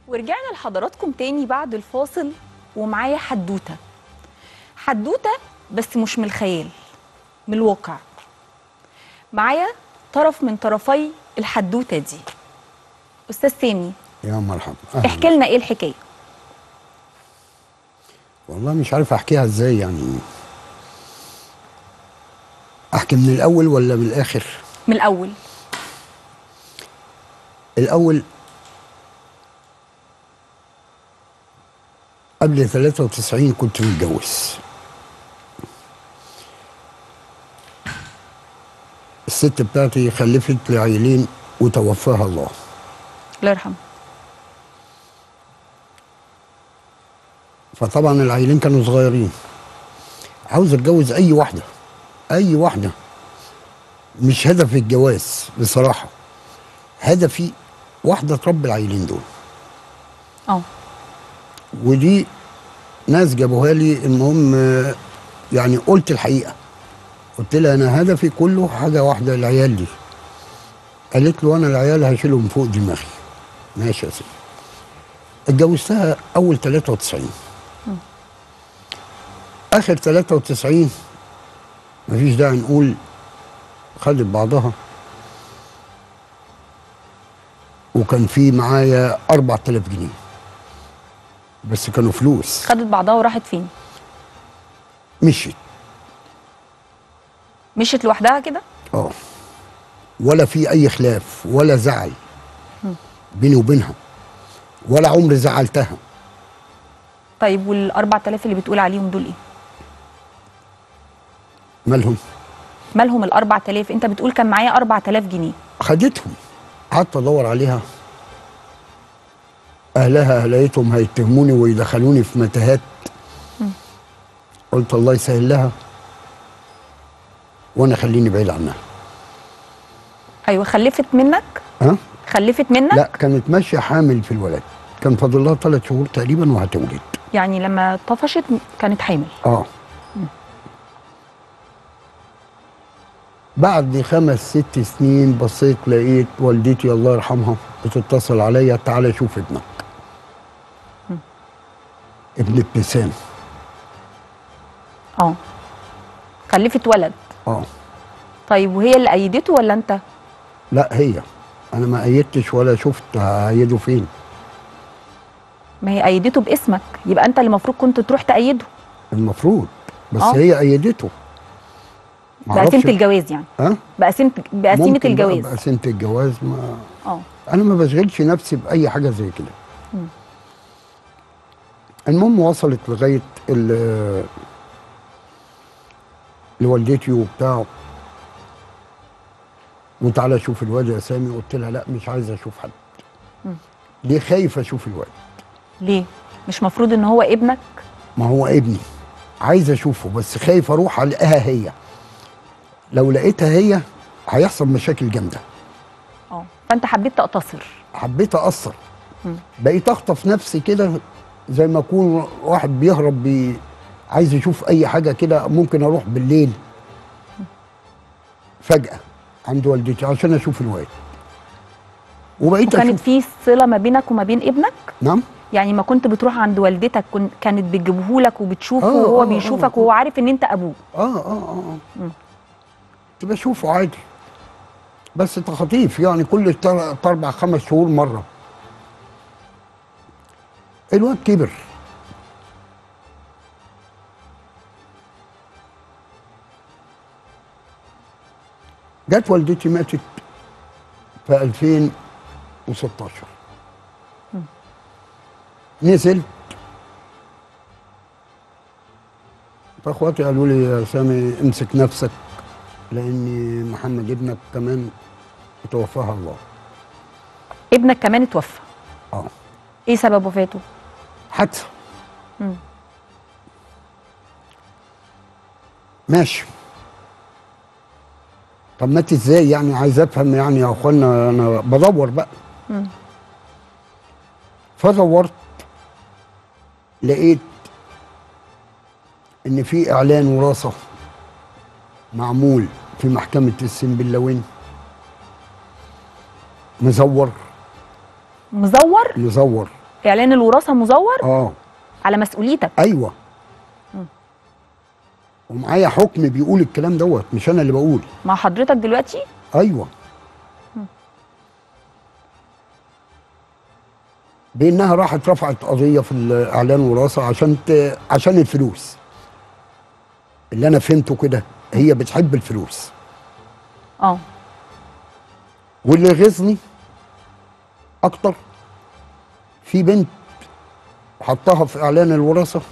ورجعنا لحضراتكم تاني بعد الفاصل ومعايا حدوته حدوته بس مش من الخيال من الواقع معايا طرف من طرفي الحدوته دي استاذ سامي يا مرحبا أهلاً. احكي لنا ايه الحكايه والله مش عارف احكيها ازاي يعني احكي من الاول ولا من الاخر من الاول الاول قبل 93 كنت متجوز الست بتاعتي خلفت لي عيلين وتوفاها الله الله يرحمه فطبعا العيلين كانوا صغيرين عاوز اتجوز اي واحده اي واحده مش هدفي الجواز بصراحه هدفي واحده تربي العيلين دول اه ودي ناس جابوها لي المهم آه، يعني قلت الحقيقه قلت لها انا هدفي كله حاجه واحده العيال دي قالت له انا العيال هشيلهم فوق دماغي ماشي يا سيدي اتجوزتها اول 93 اخر 93 مفيش داعي نقول خدت بعضها وكان في معايا 4000 جنيه بس كانوا فلوس خدت بعضها وراحت فين مشيت مشيت لوحدها كده اه ولا في اي خلاف ولا زعل بيني وبينها ولا عمري زعلتها طيب وال 4000 اللي بتقول عليهم دول ايه مالهم مالهم ال 4000 انت بتقول كان معايا 4000 جنيه خدتهم قعدت ادور عليها اهلها لقيتهم هيتهموني ويدخلوني في متاهات قلت الله يسهل لها وانا خليني بعيد عنها ايوه خلفت منك ها خلفت منك لا كانت ماشيه حامل في الولد كان فاضل لها ثلاث شهور تقريبا وهتولد يعني لما طفشت كانت حامل اه بعد خمس ست سنين بصيت لقيت والدتي الله يرحمها بتتصل عليا تعالى شوف ابنك ابن ابتسام اه خلفت ولد اه طيب وهي اللي ايدته ولا انت لا هي انا ما ايدتش ولا شفت هايده فين ما هي ايدته باسمك يبقى انت اللي المفروض كنت تروح تأيده المفروض بس آه. هي ايدته معرفش- بقسيمه الجواز يعني ها بقسيمه بقسيمه ممكن بقى الجواز بقسيمه الجواز ما اه انا ما بشغلش نفسي باي حاجه زي كده المهم وصلت لغايه ال- لوالدتي وبتاع وتعالى شوف الواد يا سامي قلت لها لا مش عايز اشوف حد ليه خايف اشوف الواد ليه مش مفروض ان هو ابنك ما هو ابني عايز اشوفه بس خايف اروح الاقيها هي لو لقيتها هي هيحصل مشاكل جامده اه فانت حبيت تقتصر حبيت اقصر بقيت اخطف نفسي كده زي ما اكون واحد بيهرب بي عايز يشوف اي حاجه كده ممكن اروح بالليل فجاه عند والدتي عشان اشوف الواد وبقيت وكانت اشوف في صله ما بينك وما بين ابنك نعم يعني ما كنت بتروح عند والدتك كن... كانت بتجيبهولك وبتشوفه آه، وهو آه، بيشوفك آه. وهو عارف ان انت ابوه اه اه اه اه كنت بشوفه عادي بس تخطيف يعني كل تر- اربع خمس شهور مره الواد كبر جت والدتي ماتت في 2016 نزلت فاخواتي قالوا لي يا سامي امسك نفسك لان محمد ابنك كمان توفاها الله ابنك كمان اتوفى اه ايه سبب وفاته حادثه مم. ماشي طب مات ازاي يعني عايز افهم يعني يا اخوانا انا بدور بقى مم. فدورت لقيت ان في اعلان وراثه معمول في محكمه السنبلاوين مزور مزور مزور اعلان الوراثه مزور اه على مسؤوليتك ايوه ومعايا حكم بيقول الكلام دوت مش انا اللي بقول مع حضرتك دلوقتي ايوه بانها راحت رفعت قضيه في الاعلان وراثه عشان ت... عشان الفلوس اللي انا فهمته كده هي بتحب الفلوس اه واللي غيظني اكتر في بنت حطها في اعلان الوراثه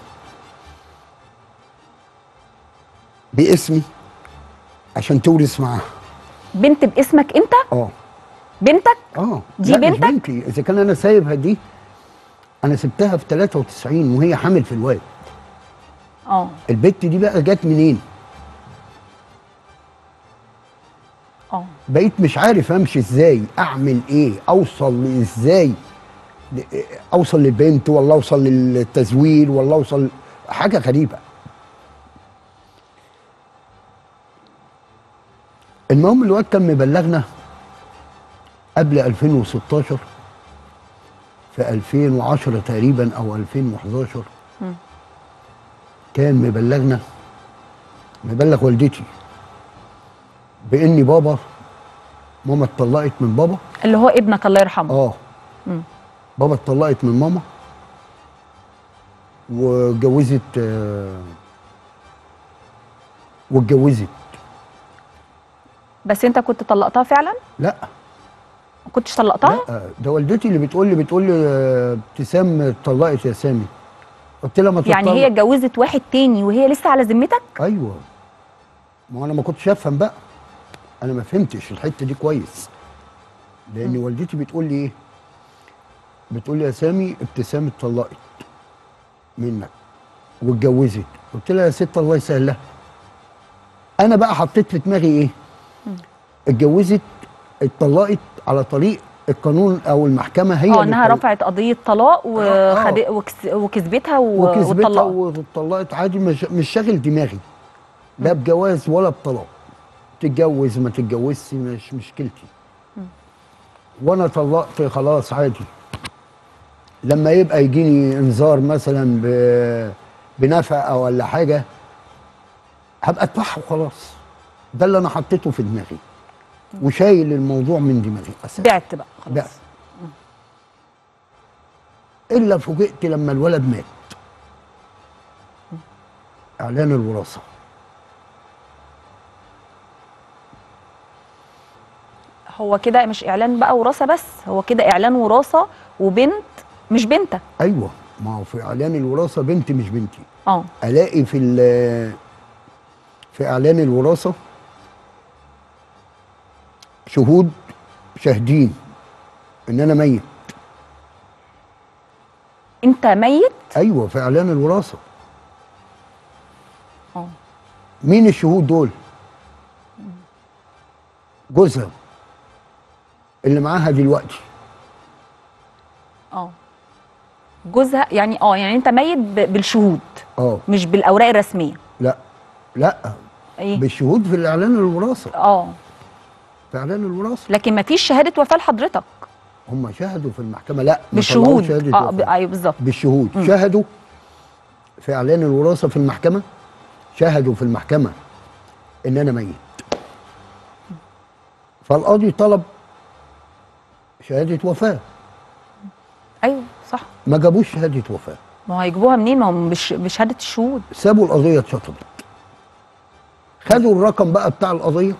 باسمي عشان تورث معاها بنت باسمك انت اه بنتك اه دي لا، مش بنتك؟ بنتي اذا كان انا سايبها دي انا سبتها في 93 وهي حامل في الواد اه البت دي بقى جت منين اه بقيت مش عارف امشي ازاي اعمل ايه اوصل ازاي ل- اوصل للبنت ولا اوصل للتزوير ولا اوصل حاجه غريبه المهم الواد كان مبلغنا قبل 2016 في 2010 تقريبا او 2011 مم. كان مبلغنا مبلغ والدتي باني بابا ماما اتطلقت من بابا اللي هو ابنك الله يرحمه اه مم. بابا اتطلقت من ماما واتجوزت آه، واتجوزت بس انت كنت طلقتها فعلا لا ما كنتش طلقتها لا ده والدتي اللي بتقول لي بتقول لي آه، ابتسام اتطلقت يا سامي قلت لها ما يعني هي تطلق. اتجوزت واحد تاني وهي لسه على ذمتك ايوه ما انا ما كنتش افهم بقى انا ما فهمتش الحته دي كويس لان والدتي بتقول لي ايه بتقول لي يا سامي ابتسام اتطلقت منك واتجوزت قلت لها يا ست الله يسهلها انا بقى حطيت في دماغي ايه اتجوزت اتطلقت على طريق القانون او المحكمه هي اه اللي انها اتطلقت. رفعت قضيه طلاق آه. وخد... وكس... وكسبتها و... وكسبتها واتطلقت واتطلقت عادي مش مش شاغل دماغي لا بجواز ولا بطلاق تتجوز ما تتجوزش مش مشكلتي وانا طلقت خلاص عادي لما يبقى يجيني انذار مثلا ب... بنفقه ولا حاجه هبقى ادفعها وخلاص ده اللي انا حطيته في دماغي وشايل الموضوع من دماغي اساسا بعت بقى خلاص بعت. الا فوجئت لما الولد مات اعلان الوراثه هو كده مش اعلان بقى وراثه بس هو كده اعلان وراثه وبنت مش بنتك ايوه ما هو في اعلان الوراثه بنتي مش بنتي اه الاقي في ال- في اعلان الوراثه شهود شاهدين ان انا ميت انت ميت ايوه في اعلان الوراثه اه مين الشهود دول جوزها اللي معاها دلوقتي اه جوزها يعني اه يعني انت ميت ب... بالشهود اه مش بالاوراق الرسميه لا لا ايه بالشهود في الاعلان الوراثه اه في اعلان الوراثه لكن ما فيش شهاده وفاه لحضرتك هم شهدوا في المحكمه لا ما طلعوش بالشهود شهادة اه ب... وفاة. ايوه بالظبط بالشهود مم. شهدوا في اعلان الوراثه في المحكمه شهدوا في المحكمه ان انا ميت فالقاضي طلب شهاده وفاه ايوه صح ما جابوش شهاده وفاه ما هو هيجيبوها منين ما هو بش... بشهاده الشهود سابوا القضيه اتشطبت خدوا الرقم بقى بتاع القضيه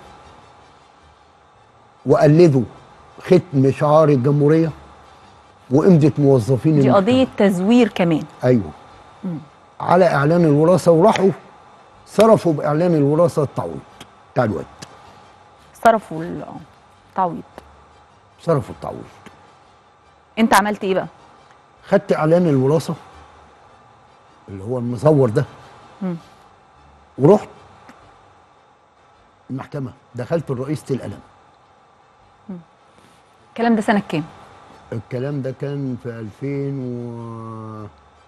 وقلدوا ختم شعار الجمهوريه وامضه موظفين دي المحكمة. قضيه تزوير كمان ايوه على اعلان الوراثه وراحوا صرفوا باعلان الوراثه التعويض بتاع الواد صرفوا ال- اه تعويض صرفوا التعويض انت عملت ايه بقى خدت اعلان الوراثه اللي هو المزور ده مم. ورحت المحكمه دخلت رئيسه القلم الكلام ده سنه كام الكلام ده كان في 2000 و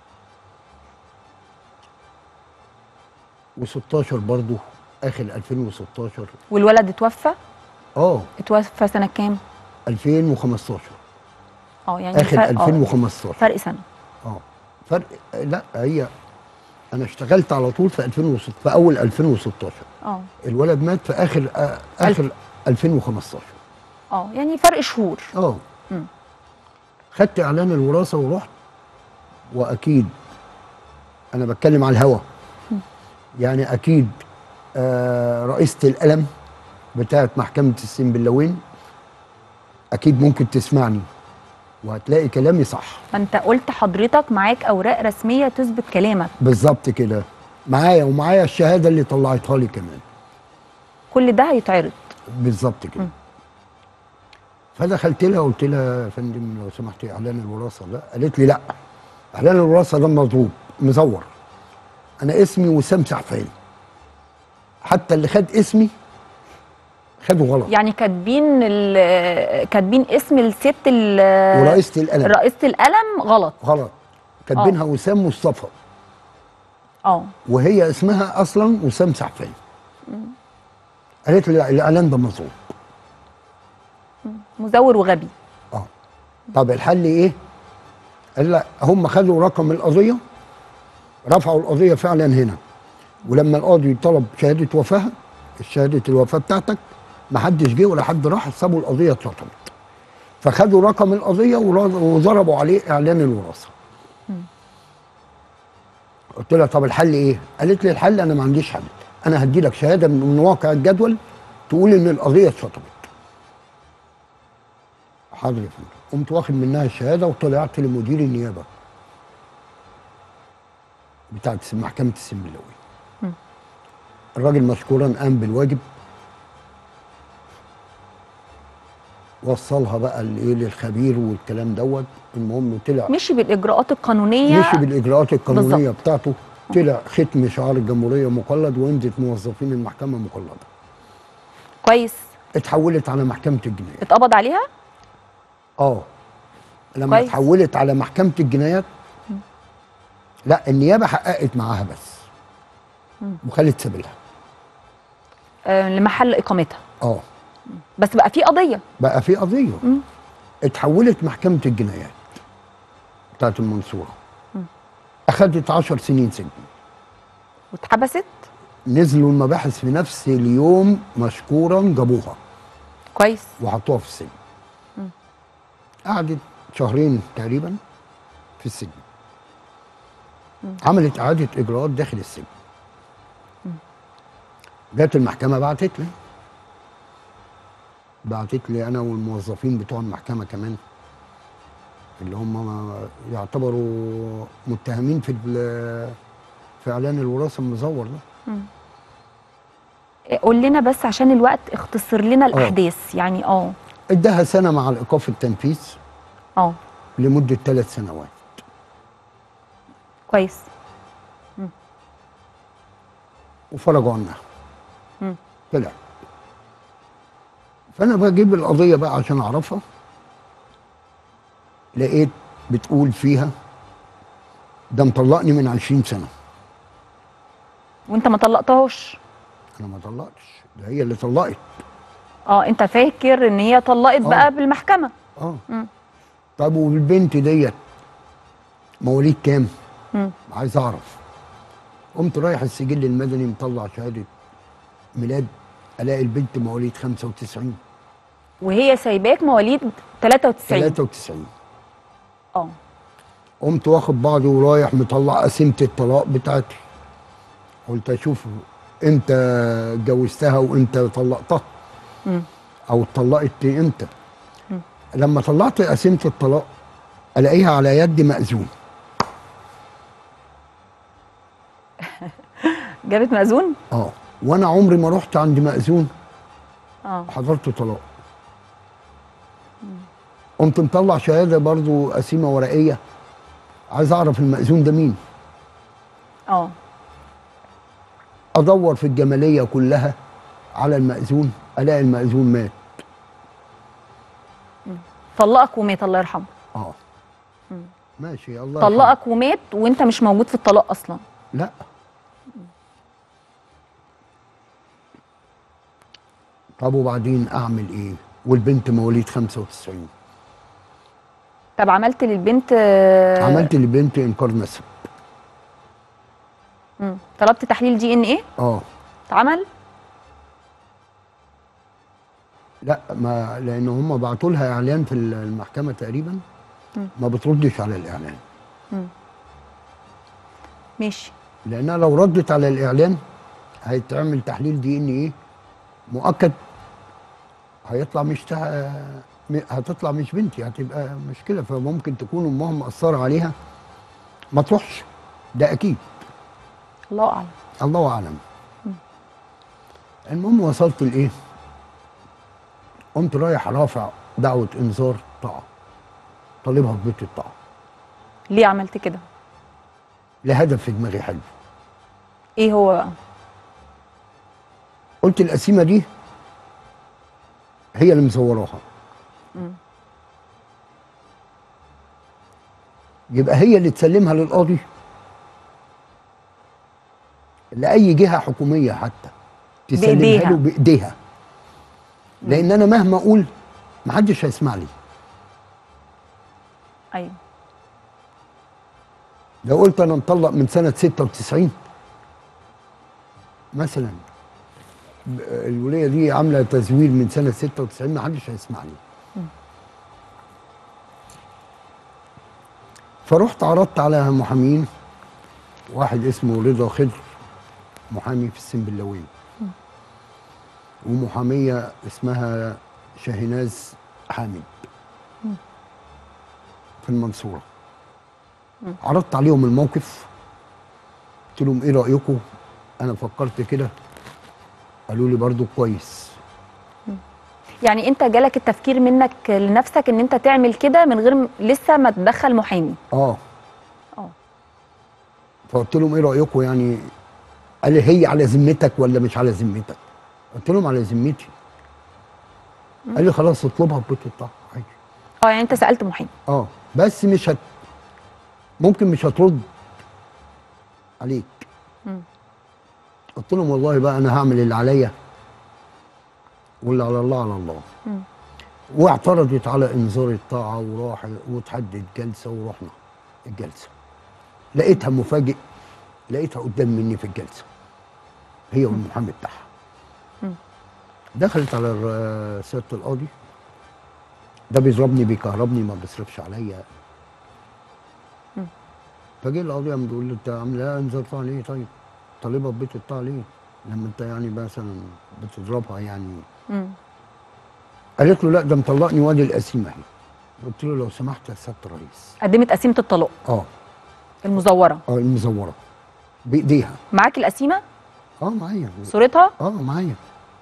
و16 برضه اخر 2016 والولد اتوفى اه اتوفى سنه كام 2015 اه يعني اخر فرق- آه، 2015 فرق سنه اه فرق لا هي انا اشتغلت على طول في 2016 في اول 2016 اه الولد مات في اخر آه اخر 2015 اه يعني فرق شهور اه مم. خدت اعلان الوراثه ورحت واكيد انا بتكلم على الهوا يعني اكيد آه رئيسه القلم بتاعت محكمه السنبلاوين اكيد ممكن تسمعني وهتلاقي كلامي صح ما انت قلت حضرتك معاك اوراق رسميه تثبت كلامك بالظبط كده معايا ومعايا الشهاده اللي طلعتها لي كمان كل ده هيتعرض بالظبط كده فدخلت لها قلت لها يا فندم لو سمحتي اعلان الوراثه ده قالت لي لا اعلان الوراثه ده مضروب مزور انا اسمي وسام سعفان حتى اللي خد اسمي خده غلط يعني كاتبين ال- كاتبين اسم الست ال- ورئيسه القلم رئيسه القلم غلط غلط كاتبينها وسام مصطفى اه وهي اسمها اصلا وسام سعفان قالت لي لا الاعلان ده مظبوط مزور وغبي اه طب الحل ايه؟ قال لا هم خدوا رقم القضيه رفعوا القضيه فعلا هنا ولما القاضي طلب شهاده وفاه شهاده الوفاه بتاعتك ما حدش جه ولا حد راح سابوا القضيه اترطبت فخدوا رقم القضيه ورا- وضربوا عليه اعلان الوراثه قلت لها طب الحل ايه؟ قالت لي الحل انا ما عنديش حل انا هدي لك شهاده من من واقع الجدول تقول ان القضيه اتشطبت حاضر يا فندم قمت واخد منها الشهاده وطلعت لمدير النيابه بتاعت محكمه السنبلاوي الراجل مشكورا قام بالواجب وصلها بقى لايه للخبير والكلام دوت المهم طلع مشي بالاجراءات القانونيه مشي بالاجراءات القانونيه بالظبط. بتاعته طلع ختم شعار الجمهوريه مقلد وامضه موظفين المحكمه مقلده كويس اتحولت على محكمه الجنايات اتقبض عليها اه لما كويس. اتحولت على محكمه الجنايات لا النيابه حققت معاها بس وخلت سبيلها آه لمحل اقامتها اه بس بقى في قضيه بقى في قضيه اتحولت محكمه الجنايات بتاعت المنصوره اخدت 10 سنين سجن واتحبست نزلوا المباحث في نفس اليوم مشكورا جابوها كويس وحطوها في السجن قعدت شهرين تقريبا في السجن عملت اعاده اجراءات داخل السجن جت المحكمه بعتت لي بعتت لي انا والموظفين بتوع المحكمه كمان اللي هم يعتبروا متهمين في ال- في اعلان الوراثه المزور ده قول لنا بس عشان الوقت اختصر لنا الاحداث يعني اه اداها سنه مع الايقاف التنفيذ اه لمده ثلاث سنوات كويس وفرجوا عنها مم. طلع فانا بجيب القضيه بقى عشان اعرفها لقيت بتقول فيها ده مطلقني من 20 سنه وانت ما طلقتهاش انا ما طلقتش ده هي اللي طلقت اه انت فاكر ان هي طلقت آه. بقى بالمحكمه اه مم. طب والبنت ديت مواليد كام مم. عايز اعرف قمت رايح السجل المدني مطلع شهاده ميلاد الاقي البنت مواليد 95 وهي سايباك مواليد 93 93 اه قمت واخد بعضي ورايح مطلع قسيمه الطلاق بتاعتي قلت اشوف امتى اتجوزتها وامتى طلقتها مم. او اتطلقت امتى لما طلعت قسيمه الطلاق الاقيها على يد مأذون جابت مأذون اه وانا عمري ما رحت عند مأذون اه حضرت طلاق قمت مطلع شهاده برضو قسيمه ورقيه عايز اعرف المأذون ده مين اه ادور في الجماليه كلها على المأذون الاقي المأذون مات طلقك ومات الله يرحمه اه ماشي الله يرحمه. طلقك ومات وانت مش موجود في الطلاق اصلا لا طب وبعدين اعمل ايه والبنت مواليد 95 طب عملت للبنت آه، عملت لبنت انكار نسب مم. طلبت تحليل دي ان ايه اه اتعمل لا ما لان هم بعتوا لها اعلان في المحكمه تقريبا ما بتردش على الاعلان ماشي لانها لو ردت على الاعلان هيتعمل تحليل دي ان ايه مؤكد هيطلع مش تع... م- هتطلع مش بنتي هتبقى مشكله فممكن تكون امها مأثره عليها ما تروحش ده اكيد الله اعلم الله اعلم المهم وصلت لايه قمت رايح رافع دعوه انذار طاعه طالبها في بيت الطاعه ليه عملت كده لهدف في دماغي حلو ايه هو بقى قلت القسيمه دي هي اللي مزوراها يبقى هي اللي تسلمها للقاضي لاي جهه حكوميه حتى تسلمها بإيديها. له بايديها لان انا مهما اقول محدش هيسمع لي ايوه لو قلت انا مطلق من سنه 96 مثلا ب- الوليه دي عامله تزوير من سنه 96 ما حدش هيسمع لي فرحت عرضت على محامين واحد اسمه رضا خضر محامي في السنبلاويه ومحاميه اسمها شاهناز حامد في المنصوره عرضت عليهم الموقف قلت لهم ايه رايكم انا فكرت كده قالوا لي برضو كويس يعني انت جالك التفكير منك لنفسك ان انت تعمل كده من غير م- لسه ما تدخل محامي اه اه فقلت لهم ايه رايكم يعني قال لي هي على ذمتك ولا مش على ذمتك قلت لهم على ذمتي قال لي خلاص اطلبها في بيت الطاعه عادي اه يعني انت سالت محامي اه بس مش هت ممكن مش هترد عليك قلت لهم والله بقى انا هعمل اللي عليا واللي على الله على الله واعترضت على انذار الطاعه وراح وتحدد جلسه ورحنا الجلسه لقيتها مفاجئ لقيتها قدام مني في الجلسه هي والمحامي بتاعها دخلت على الر- سياده القاضي ده بيضربني بيكهربني ما بيصرفش عليا فجه القاضي قام بيقول لي انت عامله انذار طاعه ليه طيب؟ طالبها في بيت الطاعه ليه؟ لما انت يعني مثلا بتضربها يعني مم. قالت له لا ده مطلقني وادي القسيمه اهي قلت له لو سمحت يا سياده الرئيس قدمت قسيمه الطلاق اه المزوره اه المزوره بايديها معاك القسيمه اه معايا صورتها اه معايا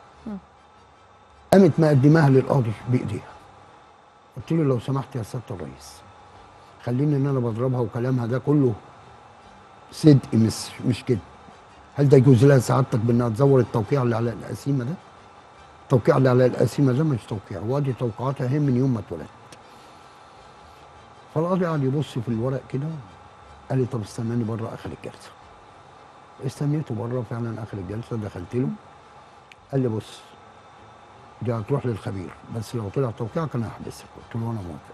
قامت مقدماها للقاضي بايديها قلت له لو سمحت يا سياده الرئيس خليني ان انا بضربها وكلامها ده كله صدق مش مش كده هل ده يجوز لها سعادتك بانها تزور التوقيع اللي على القسيمه ده؟ التوقيع اللي على القسيمه ده مش توقيع وادي توقيعاتها هي من يوم ما اتولدت فالقاضي قعد يبص في الورق كده قال لي طب استناني بره اخر الجلسه استنيته بره فعلا اخر الجلسه دخلت له قال لي بص دي هتروح للخبير بس لو طلع توقيعك انا هحبسك قلت له انا موافق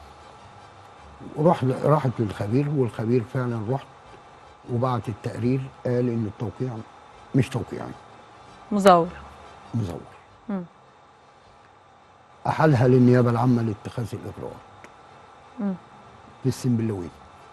وراح راحت للخبير والخبير فعلا رحت وبعت التقرير قال ان التوقيع مش توقيعي مزور مزور مم. احالها للنيابه العامه لاتخاذ الاجراءات مم. في السنبلاويه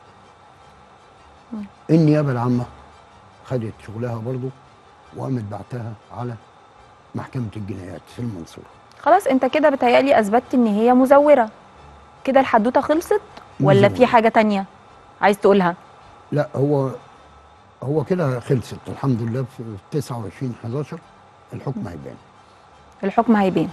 النيابه العامه خدت شغلها برضو وقامت بعتها على محكمه الجنايات في المنصوره خلاص انت كده بتهيألي اثبتت ان هي مزوره كده الحدوته خلصت ولا مزورة. في حاجه تانية عايز تقولها لا هو هو كده خلصت الحمد لله في 29 11 الحكم هيبان الحكم هيبان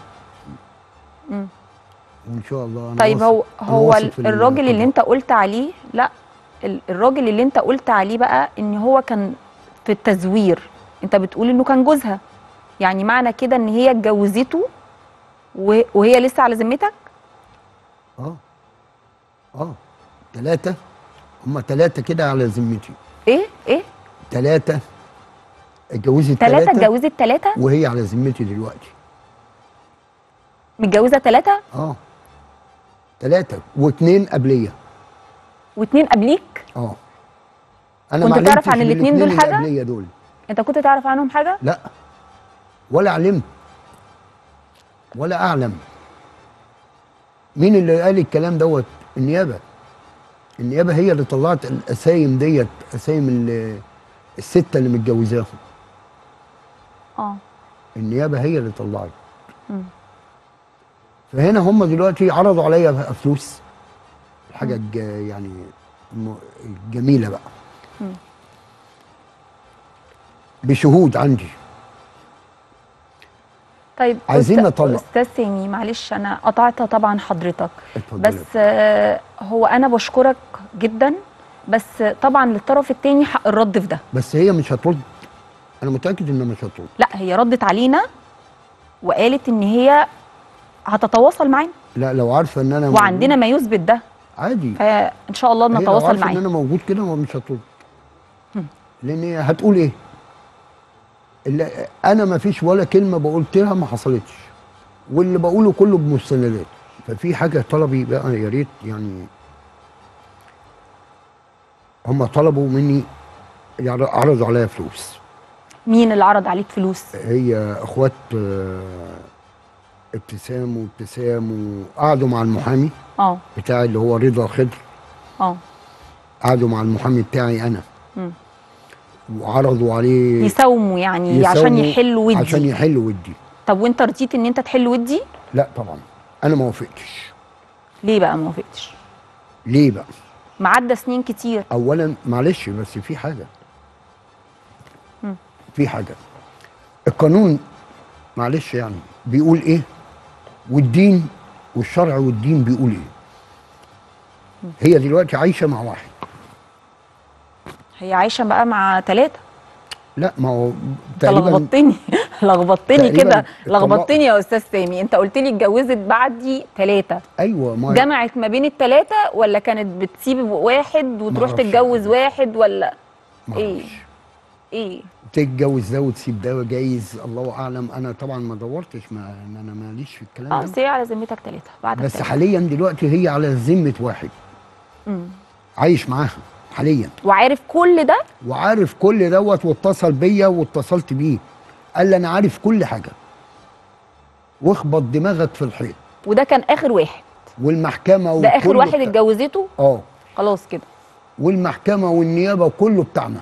وان شاء الله أنا طيب واثق- هو أنا هو واثق في الراجل اللي القضاء. انت قلت عليه لا ال- الراجل اللي انت قلت عليه بقى ان هو كان في التزوير انت بتقول انه كان جوزها يعني معنى كده ان هي اتجوزته و- وهي لسه على ذمتك اه اه ثلاثة هم ثلاثة كده على ذمتي ايه ايه ثلاثة اتجوزت ثلاثه ثلاثة اتجوزت ثلاثه وهي على ذمتي دلوقتي متجوزه ثلاثه اه ثلاثه واثنين قبليه واتنين قبليك اه انا كنت ما تعرف علمتش عن الاتنين الاتنين دول اللي حاجة؟ قبليه دول انت كنت تعرف عنهم حاجه لا ولا علمت ولا اعلم مين اللي قال الكلام دوت النيابه النيابه هي اللي طلعت الاسايم ديت اسايم ال- السته اللي متجوزاهم اه النيابه هي اللي طلعت مم. فهنا هم دلوقتي عرضوا عليا فلوس الحاجه الج- يعني م- الجميله بقى مم. بشهود عندي طيب عايزين أست- نطلق. استاذ سامي معلش انا قطعت طبعا حضرتك اتفضلي. بس آه، هو انا بشكرك جدا بس طبعا للطرف التاني حق الرد في ده بس هي مش هترد انا متاكد انها مش هترد لا هي ردت علينا وقالت ان هي هتتواصل معانا لا لو عارفه ان انا وعندنا ما يثبت ده عادي فان شاء الله هي لو نتواصل عارفه ان معاها انا موجود كده ما مش هترد لان هي هتقول ايه اللي انا ما فيش ولا كلمه بقولتها ما حصلتش واللي بقوله كله بمستندات ففي حاجه طلبي بقى يا ريت يعني هم طلبوا مني يعني عرضوا عليا فلوس مين اللي عرض عليك فلوس هي اخوات آه، ابتسام وابتسام وقعدوا مع المحامي اه بتاعي اللي هو رضا خضر اه قعدوا مع المحامي بتاعي انا مم. وعرضوا عليه يساوموا يعني عشان يساوموا يحلوا ودي عشان يحلوا ودي طب وانت رضيت ان انت تحل ودي لا طبعا انا ما وافقتش ليه بقى ما وافقتش ليه بقى معدى سنين كتير اولا معلش بس في حاجه مم. في حاجه القانون معلش يعني بيقول ايه والدين والشرع والدين بيقول ايه هي دلوقتي عايشه مع واحد هي عايشه بقى مع ثلاثه لا ما هو انت تقريبا لخبطتني لخبطتني تقريباً كده اتطلقوا. لخبطتني يا استاذ سامي انت قلت لي اتجوزت بعدي ثلاثه ايوه ما جمعت ما بين الثلاثه ولا كانت بتسيب واحد وتروح معرفش. تتجوز واحد ولا ما ايه أعرفش. ايه تتجوز ده وتسيب ده جايز الله اعلم انا طبعا ما دورتش ما إن انا ماليش في الكلام اه ده بس هي على ذمتك ثلاثه بعد بس حاليا دلوقتي هي على ذمه واحد عايش معاها حاليا وعارف كل ده وعارف كل دوت واتصل بيا واتصلت بيه قال لي انا عارف كل حاجه واخبط دماغك في الحيط وده كان اخر واحد والمحكمه ده اخر وكله واحد بتاع- اتجوزته اه خلاص كده والمحكمه والنيابه وكله بتاعنا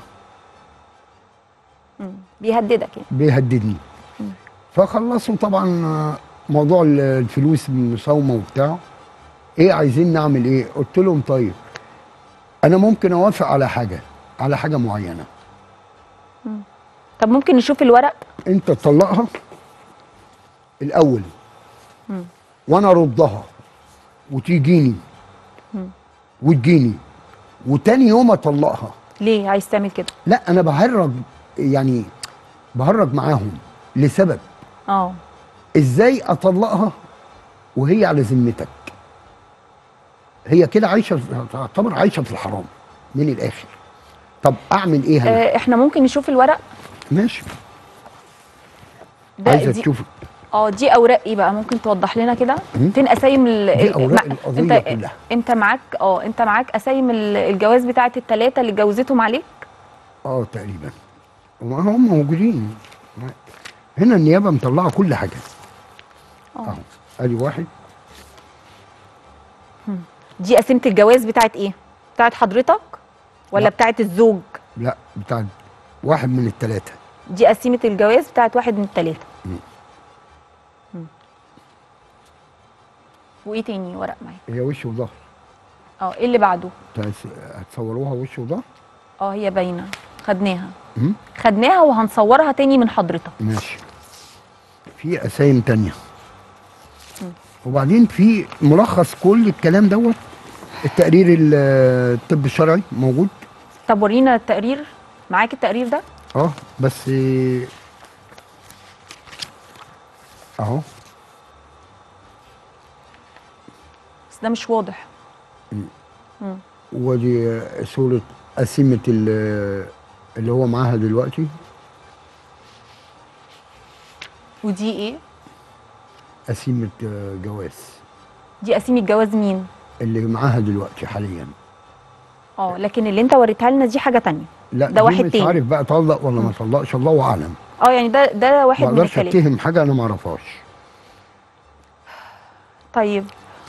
مم. بيهددك يعني بيهددني فخلصوا طبعا آه، موضوع ال- الفلوس المساومه وبتاع ايه عايزين نعمل ايه قلت لهم طيب انا ممكن اوافق على حاجه على حاجه معينه طب ممكن نشوف الورق انت تطلقها الاول وانا اردها وتيجيني وتجيني وتاني يوم اطلقها ليه عايز تعمل كده لا انا بهرج يعني بهرج معاهم لسبب اه ازاي اطلقها وهي على ذمتك هي كده عايشه تعتبر عايشه في الحرام من الاخر طب اعمل ايه انا آه، احنا ممكن نشوف الورق ماشي ده عايزه دي تشوف اه دي اوراق ايه بقى ممكن توضح لنا كده مم. فين اسايم ال دي ال- أوراق مع- القضية انت كلها. انت معاك اه انت معاك اسايم ال- الجواز بتاعت الثلاثه اللي اتجوزتهم عليك اه تقريبا وما هم موجودين هنا النيابه مطلعه كل حاجه اه اهو ادي واحد دي قسيمه الجواز بتاعت ايه بتاعت حضرتك ولا لا. بتاعت الزوج لا بتاع واحد من الثلاثه دي قسيمه الجواز بتاعت واحد من الثلاثه مم. وايه تاني ورق معاك هي وش وظهر اه ايه اللي بعده تس- هتصوروها وش وظهر اه هي باينه خدناها مم؟ خدناها وهنصورها تاني من حضرتك ماشي في اسايم تانية وبعدين في ملخص كل الكلام دوت التقرير ال- الطب الشرعي موجود طب ورينا التقرير معاك التقرير ده اه بس اهو بس ده مش واضح مم. ودي صورة قسيمة ال- اللي هو معاها دلوقتي ودي ايه قسيمة آه، جواز دي قسيمه جواز مين اللي معاها دلوقتي حاليا اه لكن اللي انت وريتها لنا دي حاجه تانية لا ده دي واحد مش تاني. عارف بقى طلق ولا ما طلقش الله اعلم اه يعني ده ده واحد ما من اقدرش الكلام اتهم حاجه انا ما اعرفهاش طيب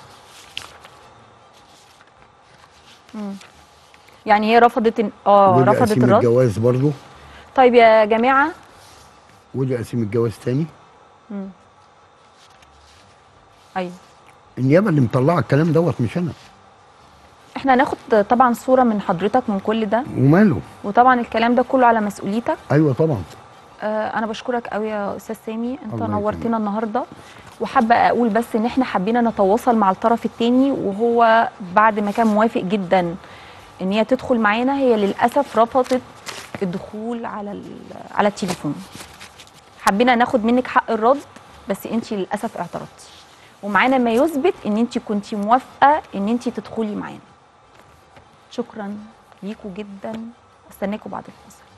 مم. يعني هي رفضت إن- اه ودي رفضت قسيمه الرد جواز برضه طيب يا جماعه ودي قسيمه جواز تاني ايوه النيابه اللي مطلعه الكلام دوت مش انا احنا هناخد طبعا صوره من حضرتك من كل ده وماله وطبعا الكلام ده كله على مسؤوليتك ايوه طبعا آه انا بشكرك قوي يا استاذ سامي انت الله نورتنا يكرمك. النهارده وحابه اقول بس ان احنا حبينا نتواصل مع الطرف الثاني وهو بعد ما كان موافق جدا ان هي تدخل معانا هي للاسف رفضت الدخول على ال- على التليفون حبينا ناخد منك حق الرد بس انت للاسف اعترضتي ومعانا ما يثبت ان انت كنت موافقه ان انت تدخلي معانا شكرا ليكوا جدا استناكوا بعد الفاصل